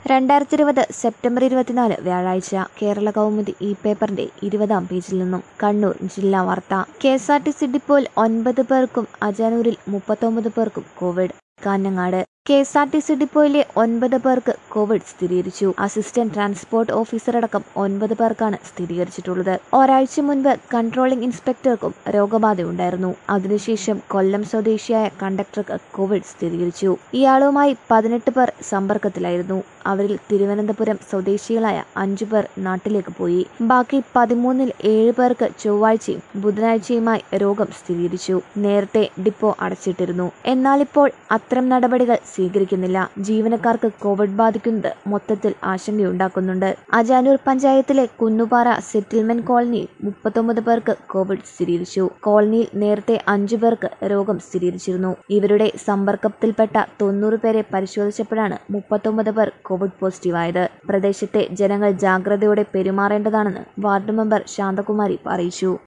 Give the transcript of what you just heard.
രണ്ടായിരത്തി ഇരുപത് സെപ്റ്റംബർ ഇരുപത്തിനാല് വ്യാഴാഴ്ച കേരള കൗമുദി ഇ പേപ്പറിന്റെ ഇരുപതാം പേജിൽ നിന്നും കണ്ണൂർ ജില്ലാ വാർത്ത K S R T C ഡിപ്പോയിൽ ഒൻപത് പേർക്കും അജാനൂരിൽ മുപ്പത്തൊമ്പത് പേർക്കും covid Kanhangad K S R T C ഡിപ്പോയിലെ ഒൻപത് പേർക്ക് കോവിഡ് സ്ഥിരീകരിച്ചു അസിസ്റ്റന്റ് ട്രാൻസ്പോർട്ട് ഓഫീസറടക്കം ഒൻപത് പേർക്കാണ് സ്ഥിരീകരിച്ചിട്ടുള്ളത് ഒരാഴ്ച മുൻപ് കൺട്രോളിംഗ് ഇൻസ്പെക്ടർക്കും രോഗബാധയുണ്ടായിരുന്നു അതിനുശേഷം കൊല്ലം സ്വദേശിയായ കണ്ടക്ടർക്ക് കോവിഡ് സ്ഥിരീകരിച്ചു ഇയാളുമായി പതിനെട്ട് പേർ സമ്പർക്കത്തിലായിരുന്നു അവരിൽ തിരുവനന്തപുരം സ്വദേശികളായ അഞ്ചു പേർ നാട്ടിലേക്ക് പോയി ബാക്കി പതിമൂന്നിൽ ഏഴ് പേർക്ക് ചൊവ്വാഴ്ചയും ബുധനാഴ്ചയുമായി രോഗം സ്ഥിരീകരിച്ചു നേരത്തെ ഡിപ്പോ അടച്ചിട്ടിരുന്നു എന്നാലിപ്പോൾ അത്തരം നടപടികൾ സ്വീകരിക്കുന്നില്ല ജീവനക്കാർക്ക് കോവിഡ് ബാധിക്കുന്നത് മൊത്തത്തിൽ ആശങ്കയുണ്ടാക്കുന്നുണ്ട് അജാനൂർ പഞ്ചായത്തിലെ കുന്നുപാറ സെറ്റിൽമെന്റ് കോളനിയിൽ മുപ്പത്തൊമ്പത് പേർക്ക് കോവിഡ് സ്ഥിരീകരിച്ചു കോളനിയിൽ നേരത്തെ അഞ്ചു പേർക്ക് രോഗം സ്ഥിരീകരിച്ചിരുന്നു ഇവരുടെ സമ്പർക്കത്തിൽപ്പെട്ട തൊണ്ണൂറ് പേരെ പരിശോധിച്ചപ്പോഴാണ് മുപ്പത്തൊമ്പത് പേർ കോവിഡ് പോസിറ്റീവായത് പ്രദേശത്തെ ജനങ്ങൾ ജാഗ്രതയോടെ പെരുമാറേണ്ടതാണെന്ന് വാർഡ് മെമ്പർ ശാന്തകുമാരി അറിയിച്ചു